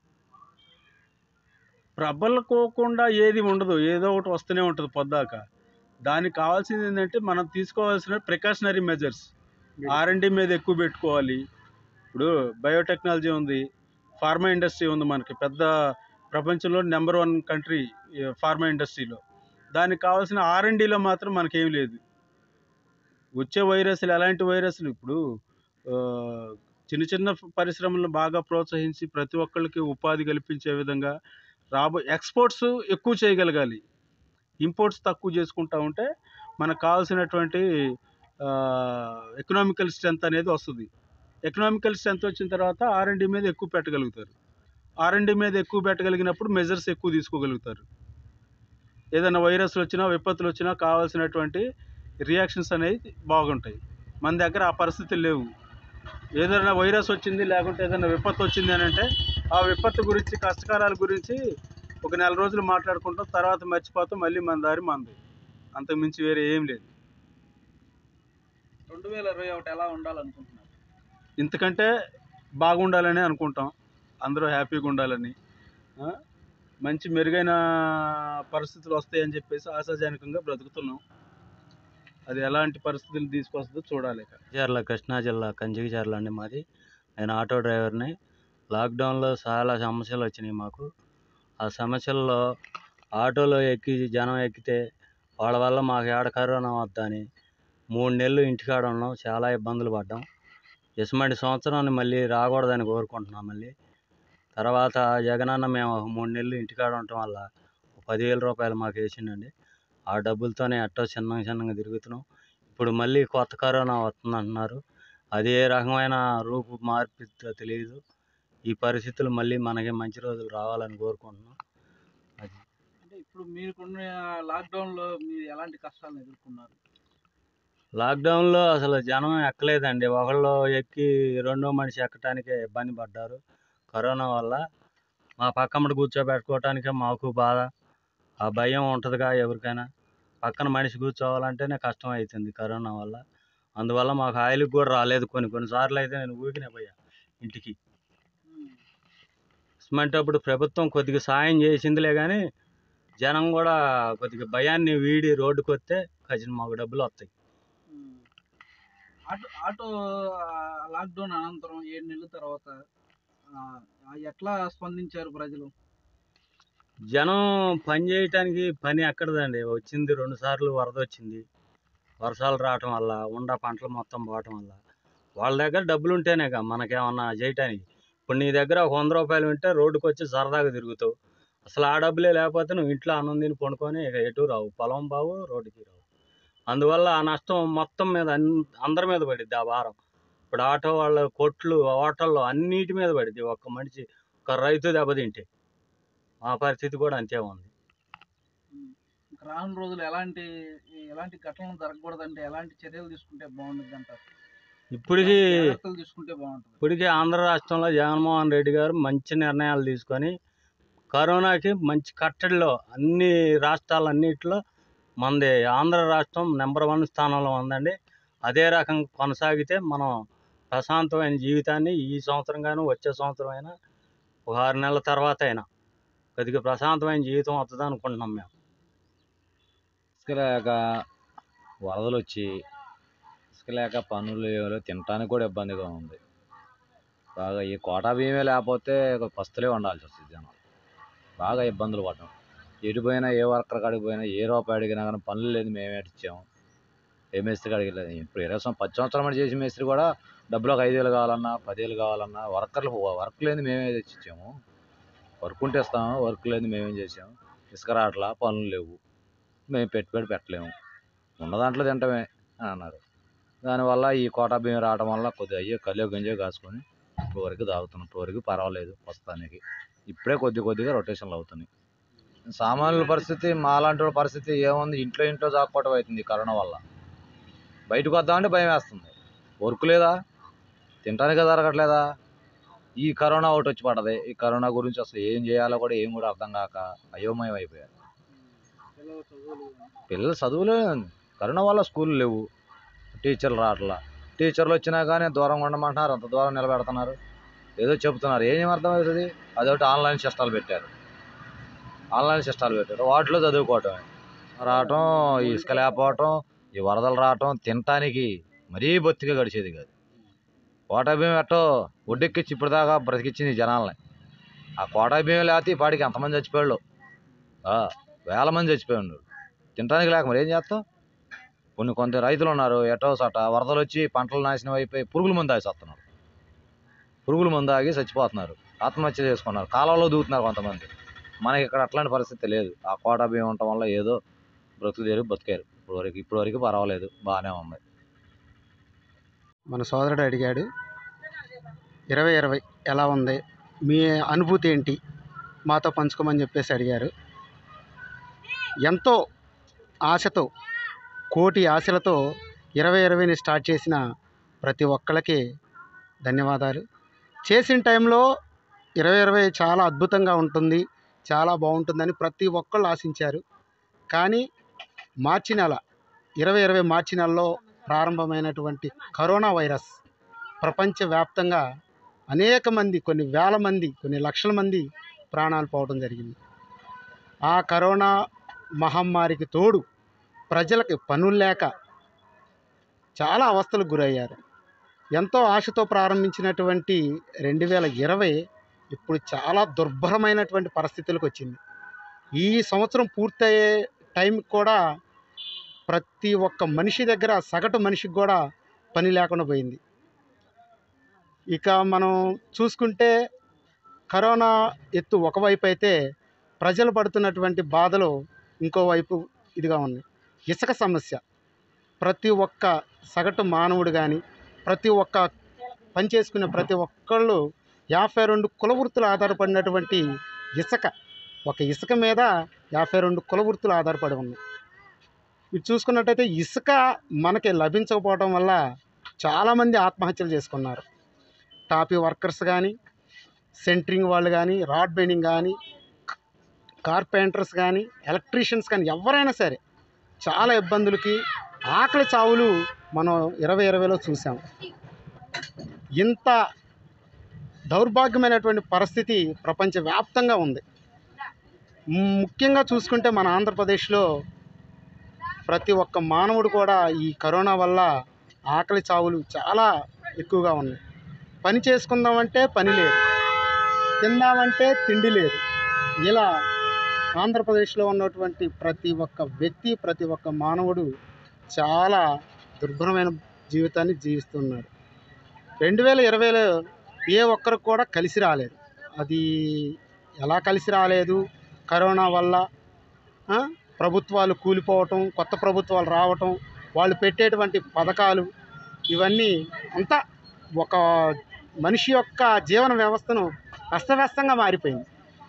ప్రబలకోకుండా ఏది ఉండదు ఏదో ఒకటి వస్తూనే ఉంటుంది పొద్దాక దానికి కావాల్సింది ఏంటంటే మనం తీసుకోవాల్సిన ప్రికాషనరీ మెజర్స్ ఆర్ఎండి మీద ఎక్కువ పెట్టుకోవాలి ఇప్పుడు బయోటెక్నాలజీ ఉంది ఫార్మా ఇండస్ట్రీ ఉంది మనకి పెద్ద ప్రపంచంలో నెంబర్ వన్ కంట్రీ ఫార్మా ఇండస్ట్రీలో దానికి కావాల్సిన ఆర్ఎండిలో మాత్రం మనకేం లేదు వచ్చే వైరస్లు ఎలాంటి వైరస్లు ఇప్పుడు ఆ, చిన్న చిన్న పరిశ్రమలను బాగా ప్రోత్సహించి ప్రతి ఒక్కళ్ళకి ఉపాధి కల్పించే విధంగా రాబో ఎక్స్పోర్ట్స్ ఎక్కువ చేయగలగాలి ఇంపోర్ట్స్ తక్కువ చేసుకుంటా ఉంటే మనకు కావాల్సినటువంటి ఎకనామికల్ స్ట్రెంత్ అనేది వస్తుంది ఎకనామికల్ స్ట్రెంత్ వచ్చిన తర్వాత ఆర్ఎండి మీద ఎక్కువ పెట్టగలుగుతారు ఆర్ఎండి మీద ఎక్కువ పెట్టగలిగినప్పుడు మెజర్స్ ఎక్కువ తీసుకోగలుగుతారు ఏదైనా వైరస్లు వచ్చినా విపత్తులు వచ్చినా కావాల్సినటువంటి రియాక్షన్స్ అనేవి బాగుంటాయి మన దగ్గర ఆ పరిస్థితులు లేవు ఏదైనా వైరస్ వచ్చింది లేకుంటే ఏదైనా విపత్తు వచ్చింది అని అంటే ఆ విపత్తు గురించి కష్టకాలాల గురించి ఒక నెల రోజులు మాట్లాడుకుంటాం తర్వాత మర్చిపోతాం మళ్ళీ మన దారి మంది అంతకు మించి వేరే ఏం లేదు రెండు వేల ఇరవై ఒకటి ఎలా ఉండాలనుకుంటున్నారు ఇంతకంటే బాగుండాలని అనుకుంటాం అందరూ హ్యాపీగా ఉండాలని ఆ? మంచి మెరుగైన పరిస్థితులు వస్తాయని చెప్పేసి ఆశాజనకంగా బ్రతుకుతున్నాం అది ఎలాంటి పరిస్థితులు తీసుకొస్తుందో చూడాలి ఇక. జిల్లా కృష్ణా జిల్లా కంచికిచర్ల అండి మాది నేను ఆటో డ్రైవర్ని లాక్డౌన్లో చాలా సమస్యలు వచ్చినాయి మాకు ఆ సమస్యల్లో ఆటోలో ఎక్కి జనం ఎక్కితే వాళ్ళ వల్ల మాకు ఏడ కరోనా వద్దని మూడు నెలలు ఇంటికాడ ఉన్నాం చాలా ఇబ్బందులు పడ్డాం ఇసుమంటి సంవత్సరాన్ని మళ్ళీ రాకూడదని కోరుకుంటున్నాం మళ్ళీ తర్వాత జగనన్న మేము ఒక మూడు నెలలు ఇంటికాడ ఉండటం వల్ల ఒక పదివేల రూపాయలు మాకు వేసిండండి ఆ డబ్బులతోనే అట్టో చిన్న చిన్నగా తిరుగుతున్నాం ఇప్పుడు మళ్ళీ కొత్త కరోనా వస్తుంది అంటున్నారు అది ఏ రకమైన రూపు మార్పిద్దో తెలియదు ఈ పరిస్థితులు మళ్ళీ మనకి మంచి రోజులు రావాలని కోరుకుంటున్నాం అది అంటే ఇప్పుడు మీరుకున్న లాక్డౌన్లో మీరు ఎలాంటి కష్టాలను ఎదుర్కొన్నారు లాక్డౌన్లో అసలు జనం ఎక్కలేదండి ఒకళ్ళు ఎక్కి రెండో మనిషి ఎక్కడానికే ఇబ్బంది పడ్డారు కరోనా వల్ల మా పక్కమ్మట కూర్చోబెట్టుకోవటానికే మాకు బాధ ఆ భయం ఉంటుందిగా ఎవరికైనా పక్కన మనిషి కూర్చోవాలంటేనే కష్టం అవుతుంది కరోనా వల్ల అందువల్ల మాకు ఆయిల్కి కూడా రాలేదు కొన్ని కొన్నిసార్లు అయితే నేను ఊరికినే పోయా ఇంటికి అప్పుడు ప్రభుత్వం కొద్దిగా సాయం చేసిందిలే కానీ జనం కూడా కొద్దిగా భయాన్ని వీడి రోడ్డుకి వస్తే ఖచ్చితంగా మాకు డబ్బులు వస్తాయి ఉమ్. ఆటో ఆటో ఆ, లాక్డౌన్ అనంతరం ఏడు నెలల తర్వాత ఆ, ఆ, ఎట్లా స్పందించారు ప్రజలు జనం పని చేయటానికి పని ఎక్కడదండి వచ్చింది రెండు సార్లు వరద వచ్చింది వర్షాలు రావటం వల్ల ఉండ పంటలు మొత్తం పోవటం వల్ల వాళ్ళ దగ్గర డబ్బులు ఉంటేనేగా మనకేమన్నా చేయటానికి ఇప్పుడు నీ దగ్గర ఒక వంద రూపాయలు ఉంటే రోడ్డుకి వచ్చి సరదాగా తిరుగుతావు అసలు ఆ డబ్బులే లేకపోతే నువ్వు ఇంట్లో అన్నం తిని పండుకొని ఇక ఎటు రావు పొలం బావు రోడ్డుకి రావు అందువల్ల ఆ నష్టం మొత్తం మీద అన్- అందరి మీద పడిద్ది ఆ భారం ఇప్పుడు ఆటో వాళ్ళ కొట్లు హోటల్లో అన్నిటి మీద పడిద్ది ఒక్క మనిషి ఒక రైతు దెబ్బతింటే మా పరిస్థితి కూడా అంతే ఉంది ఉమ్. ఇంక రానున్న రోజులు ఎలాంటి ఎలాంటి ఘటనలు జరగకూడదంటే ఎలాంటి చర్యలు తీసుకుంటే బాగుంటుంది అంటారు ఇప్పటికీ జాగ్రత్తలు తీసుకుంటే బాగుంటుంది ఇప్పటికీ ఆంధ్ర రాష్ట్రంలో జగన్మోహన్ రెడ్డి గారు మంచి నిర్ణయాలు తీసుకొని కరోనాకి మంచి కట్టడిలో అన్ని రాష్ట్రాలన్నిటిలో మనది ఆంధ్ర రాష్ట్రం నెంబర్ వన్ స్థానంలో ఉందండి అదే రకం కొనసాగితే మనం ప్రశాంతమైన జీవితాన్ని ఈ సంవత్సరం కానీ వచ్చే సంవత్సరం అయినా ఒక ఆరు నెలల తర్వాత అయినా కొద్దిగా ప్రశాంతమైన జీవితం వస్తుంది అనుకుంటున్నాం మేము ఇసుక లేక వరదలు వచ్చి ఇసుక లేక పనులు లేవు, తినటానికి కూడా ఇబ్బందిగా ఉంది బాగా ఈ కోటా బియ్యమే లేకపోతే పస్తులే ఉండాల్సి వస్తుంది జనం బాగా ఇబ్బందులు పడటం ఎటు పోయినా ఏ వర్కర్ కాడికి పోయినా ఏ రూపాయి అడిగినా కానీ పనులు లేదు మేమే ఇచ్చాము ఏ మేస్త్రి కాడికి లేదు ఇప్పుడు ఇరవై సంవత్సరం పది సంవత్సరాల మధ్య చేసే మేస్త్రి కూడా డబ్బులు ఒక ఐదేళ్ళు కావాలన్నా పదేళ్ళు కావాలన్నా వర్కర్లు వర్క్ లేని మేమే తెచ్చి ఇచ్చాము వర్క్ ఉంటే ఇస్తాము వర్క్ లేని మేమేం చేసాము ఇసుక రావట్లా పనులు లేవు మేము పెట్టుబడి పెట్టలేము ఉన్న దాంట్లో తింటమే అని అన్నారు దానివల్ల ఈ కోటా బియ్యం రావడం వల్ల కొద్దిగా అయ్యే కళ్ళో గంజో కాసుకొని ఇప్పుడు వరకు తాగుతున్నాం ఇప్పుడు వరకు పర్వాలేదు ప్రస్తుతానికి ఇప్పుడే కొద్ది కొద్దిగా రొటేషన్లు అవుతున్నాయి సామాన్యుల పరిస్థితి మాలాంటి వాళ్ళ పరిస్థితి ఏముంది ఇంట్లో ఇంట్లో జాక్కోవటం అవుతుంది ఈ కరోనా వల్ల బయటకు వద్దామంటే భయం వేస్తుంది వర్క్ లేదా తినడానికే జరగట్లేదా ఈ కరోనా ఒకటి వచ్చి పడ్డది ఈ కరోనా గురించి అసలు ఏం చేయాలో కూడా ఏం కూడా అర్థం కాక అయోమయం అయిపోయారు పిల్లల చదువులు పిల్లలు చదువులే కరోనా వల్ల స్కూల్ లేవు టీచర్లు రావట్లా టీచర్లు వచ్చినా కానీ దూరం ఉండమంటున్నారు అంత దూరం నిలబెడుతున్నారు ఏదో చెబుతున్నారు ఏం అర్థమవుతుంది అదొకటి ఆన్లైన్ సిస్టాలు పెట్టారు ఆన్లైన్ సిస్టాలు పెట్టారు వాటిలో చదువుకోవటమే రావటం ఈ ఇసుక లేకపోవటం ఈ వరదలు రావటం తినటానికి మరీ బొత్తిగా గడిచేది కాదు కోటా బియ్యం ఎట్టో ఒడ్డెక్కిచ్చి ఇప్పటిదాకా బ్రతికిచ్చింది ఈ జనాల్ని ఆ కోటా బియ్యం లేకపోతే ఈ పాటికి ఎంతమంది చచ్చిపోయాళ్ళు ఆ, వేల మంది చచ్చిపోయి ఉన్నారు తినడానికి లేక మరి ఏం చేస్తాం కొన్ని కొంత రైతులు ఉన్నారు ఎటో సట వరదలు వచ్చి పంటలు నాశనం అయిపోయి పురుగుల మందు ఆగి చస్తున్నారు పురుగుల మందు ఆగి చచ్చిపోతున్నారు ఆత్మహత్య చేసుకున్నారు కాలంలో దూకుతున్నారు కొంతమంది మనకి ఇక్కడ అట్లాంటి పరిస్థితి లేదు ఆ కోటా బియ్యం ఉండటం వల్ల ఏదో బ్రతుకు తెరుగు బతికారు ఇప్పుడు వరకు ఇప్పుడు వరకు పర్వాలేదు బాగానే ఉంది మన సోదరుడు అడిగాడు ఇరవై ఇరవై ఎలా ఉంది మీ అనుభూతి ఏంటి మాతో పంచుకోమని చెప్పేసి అడిగారు ఎంతో ఆశతో కోటి ఆశలతో ఇరవై ఇరవైని స్టార్ట్ చేసిన ప్రతి ఒక్కళ్ళకి ధన్యవాదాలు చేసిన టైంలో ఇరవై ఇరవై చాలా అద్భుతంగా ఉంటుంది చాలా బాగుంటుందని ప్రతి ఒక్కళ్ళు ఆశించారు కానీ మార్చి నెల ఇరవై ఇరవై మార్చి నెలలో ప్రారంభమైనటువంటి కరోనా వైరస్ ప్రపంచవ్యాప్తంగా అనేక మంది కొన్ని వేల మంది కొన్ని లక్షల మంది ప్రాణాలు పోవడం జరిగింది ఆ కరోనా మహమ్మారికి తోడు ప్రజలకి పనులు లేక చాలా అవస్థలకు గురయ్యారు ఎంతో ఆశతో ప్రారంభించినటువంటి రెండు వేల ఇరవై ఇప్పుడు చాలా దుర్భరమైనటువంటి పరిస్థితులకు వచ్చింది ఈ సంవత్సరం పూర్తయ్యే టైంకి కూడా ప్రతి ఒక్క మనిషి దగ్గర సగటు మనిషికి కూడా పని లేకుండా పోయింది ఇక మనం చూసుకుంటే కరోనా ఎత్తు ఒకవైపు అయితే ప్రజలు పడుతున్నటువంటి బాధలు ఇంకోవైపు ఇదిగా ఉంది ఇసుక సమస్య ప్రతి ఒక్క సగటు మానవుడు కానీ ప్రతి ఒక్క పని చేసుకునే ప్రతి ఒక్కళ్ళు యాభై రెండు కుల వృత్తులు ఆధారపడినటువంటి ఇసుక ఒక ఇసుక మీద యాభై రెండు కుల వృత్తులు ఆధారపడి ఉన్నాయి ఇది చూసుకున్నట్టయితే ఇసుక మనకి లభించకపోవడం వల్ల చాలామంది ఆత్మహత్యలు చేసుకున్నారు టాపీ వర్కర్స్ కానీ సెంటరింగ్ వాళ్ళు కానీ రాడ్ బెండింగ్ కానీ కార్పెంటర్స్ కానీ ఎలక్ట్రీషియన్స్ కానీ ఎవరైనా సరే చాలా ఇబ్బందులకి ఆకలి చావులు మనం ఇరవై ఇరవైలో చూసాం ఇంత దౌర్భాగ్యమైనటువంటి పరిస్థితి ప్రపంచవ్యాప్తంగా ఉంది ముఖ్యంగా చూసుకుంటే మన ఆంధ్రప్రదేశ్లో ప్రతి ఒక్క మానవుడు కూడా ఈ కరోనా వల్ల ఆకలి చావులు చాలా ఎక్కువగా ఉన్నాయి పని చేసుకుందామంటే పని లేదు తిందామంటే తిండి లేదు ఇలా ఆంధ్రప్రదేశ్లో ఉన్నటువంటి ప్రతి ఒక్క వ్యక్తి ప్రతి ఒక్క మానవుడు చాలా దుర్భరమైన జీవితాన్ని జీవిస్తున్నాడు రెండు వేల ఇరవైలో ఏ ఒక్కరికి కూడా కలిసి రాలేదు అది ఎలా కలిసి రాలేదు కరోనా వల్ల ఆ, ప్రభుత్వాలు కూలిపోవటం కొత్త ప్రభుత్వాలు రావటం వాళ్ళు పెట్టేటువంటి పథకాలు ఇవన్నీ అంతా ఒక మనిషి యొక్క జీవన వ్యవస్థను అస్తవ్యస్తంగా మారిపోయింది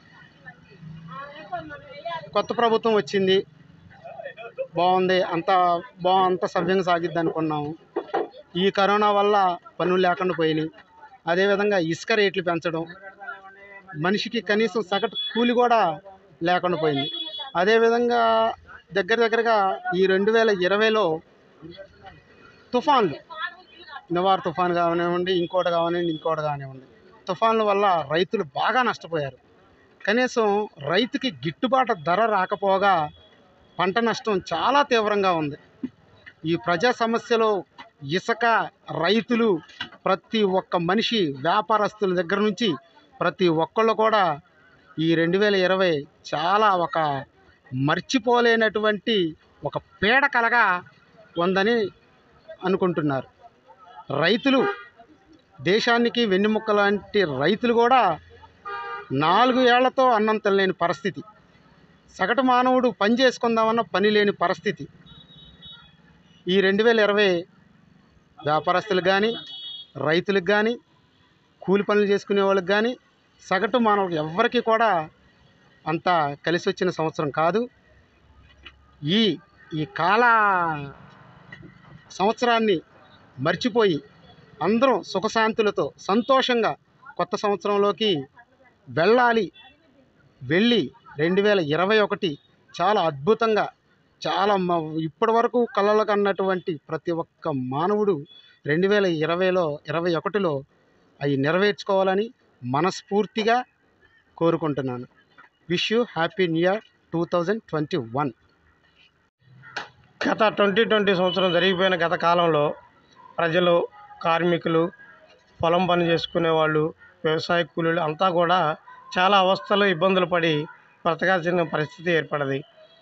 కొత్త ప్రభుత్వం వచ్చింది బాగుంది అంత బా అంత సవ్యంగా సాగిద్ది అనుకున్నాము ఈ కరోనా వల్ల పనులు లేకుండా పోయినాయి అదేవిధంగా ఇసుక రేట్లు పెంచడం మనిషికి కనీసం సగటు కూలి కూడా లేకుండా పోయింది అదేవిధంగా దగ్గర దగ్గరగా ఈ రెండు వేల ఇరవైలో తుఫాన్లు నివార్ తుఫాన్ కానివ్వండి ఇంకోటి కానివ్వండి ఇంకోటి కానివ్వండి తుఫాన్ల వల్ల రైతులు బాగా నష్టపోయారు కనీసం రైతుకి గిట్టుబాటు ధర రాకపోగా పంట నష్టం చాలా తీవ్రంగా ఉంది ఈ ప్రజా సమస్యలో ఇసుక రైతులు ప్రతి ఒక్క మనిషి వ్యాపారస్తుల దగ్గర నుంచి ప్రతి ఒక్కళ్ళు కూడా ఈ రెండు వేల ఇరవై చాలా ఒక మర్చిపోలేనటువంటి ఒక పీడకలగా ఉందని అనుకుంటున్నారు రైతులు దేశానికి వెన్నెముక్క లాంటి రైతులు కూడా నాలుగు ఏళ్లతో అన్నం తినలేని పరిస్థితి సగటు మానవుడు పని చేసుకుందామన్న పని లేని పరిస్థితి ఈ రెండు వేల ఇరవై వ్యాపారస్తులకు కానీ రైతులకు కానీ కూలి పనులు చేసుకునే వాళ్ళకి కానీ సగటు మానవుడు ఎవ్వరికి కూడా అంత కలిసి వచ్చిన సంవత్సరం కాదు ఈ ఈ కాల సంవత్సరాన్ని మర్చిపోయి అందరం సుఖశాంతులతో సంతోషంగా కొత్త సంవత్సరంలోకి వెళ్ళాలి వెళ్ళి రెండు వేల ఇరవై ఒకటి చాలా అద్భుతంగా చాలా మ ఇప్పటి వరకు కళలు కన్నటువంటి ప్రతి ఒక్క మానవుడు రెండు వేల ఇరవైలో ఇరవై ఒకటిలో అవి నెరవేర్చుకోవాలని మనస్ఫూర్తిగా కోరుకుంటున్నాను wish you happy new year two thousand twenty one గత ట్వంటీ ట్వంటీ సంవత్సరం జరిగిపోయిన గత కాలంలో ప్రజలు కార్మికులు పొలం పని చేసుకునే వాళ్ళు వ్యవసాయ కూలీలు అంతా కూడా చాలా అవస్థలు ఇబ్బందులు పడి బ్రతకాల్సిన పరిస్థితి ఏర్పడింది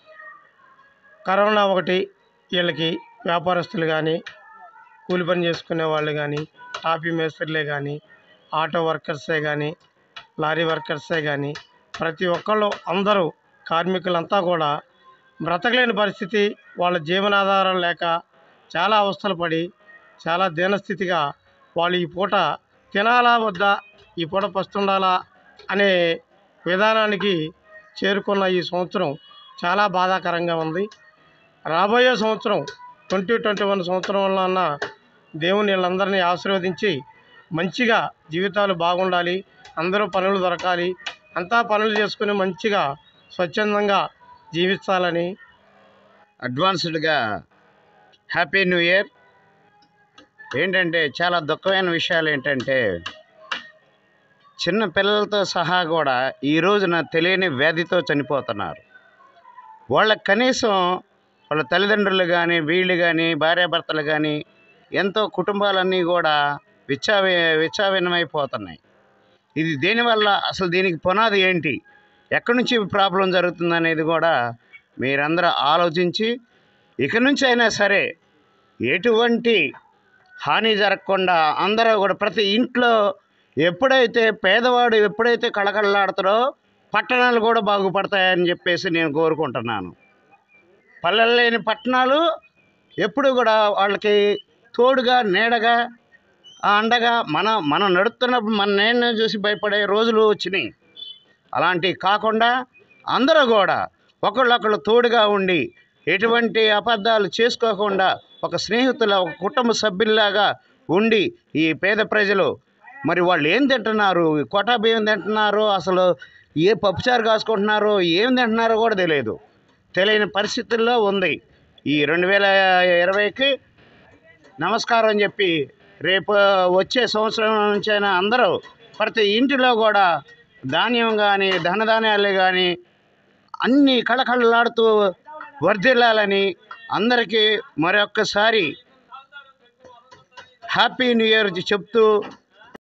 కరోనా ఒకటి వీళ్ళకి వ్యాపారస్తులు కానీ కూలి పని చేసుకునే వాళ్ళు కానీ టాపీ మేస్త్రీలే కానీ ఆటో వర్కర్సే కానీ లారీ వర్కర్సే కానీ ప్రతి ఒక్కళ్ళు అందరూ కార్మికులంతా కూడా బ్రతకలేని పరిస్థితి వాళ్ళ జీవనాధారం లేక చాలా అవస్థలు పడి చాలా దీనస్థితిగా వాళ్ళు ఈ పూట తినాలా వద్దా ఈ పూట పస్తుండాలా అనే విధానానికి చేరుకున్న ఈ సంవత్సరం చాలా బాధాకరంగా ఉంది రాబోయే సంవత్సరం ట్వంటీ ట్వంటీ వన్ సంవత్సరంలో అన్న దేవుని వీళ్ళందరినీ ఆశీర్వదించి మంచిగా జీవితాలు బాగుండాలి అందరూ పనులు దొరకాలి అంతా పనులు చేసుకుని మంచిగా స్వచ్ఛందంగా జీవించాలని అడ్వాన్స్డ్గా హ్యాపీ న్యూ ఇయర్ ఏంటంటే చాలా దుఃఖమైన విషయాలు ఏంటంటే చిన్న పిల్లలతో సహా కూడా ఈ రోజున తెలియని వ్యాధితో చనిపోతున్నారు వాళ్ళకి కనీసం వాళ్ళ తల్లిదండ్రులు కానీ వీళ్ళు కానీ భార్యాభర్తలు కానీ ఎంతో కుటుంబాలన్నీ కూడా విచ్చావి విచ్చావిన్నమైపోతున్నాయి ఇది దేనివల్ల అసలు దీనికి పునాది ఏంటి ఎక్కడి నుంచి ప్రాబ్లం జరుగుతుంది అనేది కూడా మీరందరూ ఆలోచించి ఇక నుంచి అయినా సరే ఎటువంటి హాని జరగకుండా అందరూ కూడా ప్రతి ఇంట్లో ఎప్పుడైతే పేదవాడు ఎప్పుడైతే కళకళలాడుతారో పట్టణాలు కూడా బాగుపడతాయని చెప్పేసి నేను కోరుకుంటున్నాను పల్లెలు లేని పట్టణాలు ఎప్పుడు కూడా వాళ్ళకి తోడుగా నీడగా ఆ అండగా మన మనం నడుస్తున్నప్పుడు మన నేను చూసి భయపడే రోజులు వచ్చినాయి అలాంటివి కాకుండా అందరూ కూడా ఒకళ్ళొకళ్ళు తోడుగా ఉండి ఎటువంటి అబద్ధాలు చేసుకోకుండా ఒక స్నేహితుల ఒక కుటుంబ సభ్యుల్లాగా ఉండి ఈ పేద ప్రజలు మరి వాళ్ళు ఏం తింటున్నారు కొటా బియ్యం తింటున్నారు అసలు ఏ పప్పుచారు కాసుకుంటున్నారో ఏం తింటున్నారో కూడా తెలియదు తెలియని పరిస్థితుల్లో ఉంది ఈ రెండు వేల ఇరవైకి నమస్కారం అని చెప్పి రేపు వచ్చే సంవత్సరం నుంచైనా అందరూ ప్రతి ఇంటిలో కూడా ధాన్యం కానీ ధనధాన్యాలు కానీ అన్నీ కళకళలాడుతూ వర్ధిల్లాలని అందరికీ మరొక్కసారి హ్యాపీ న్యూ ఇయర్ చెప్తూ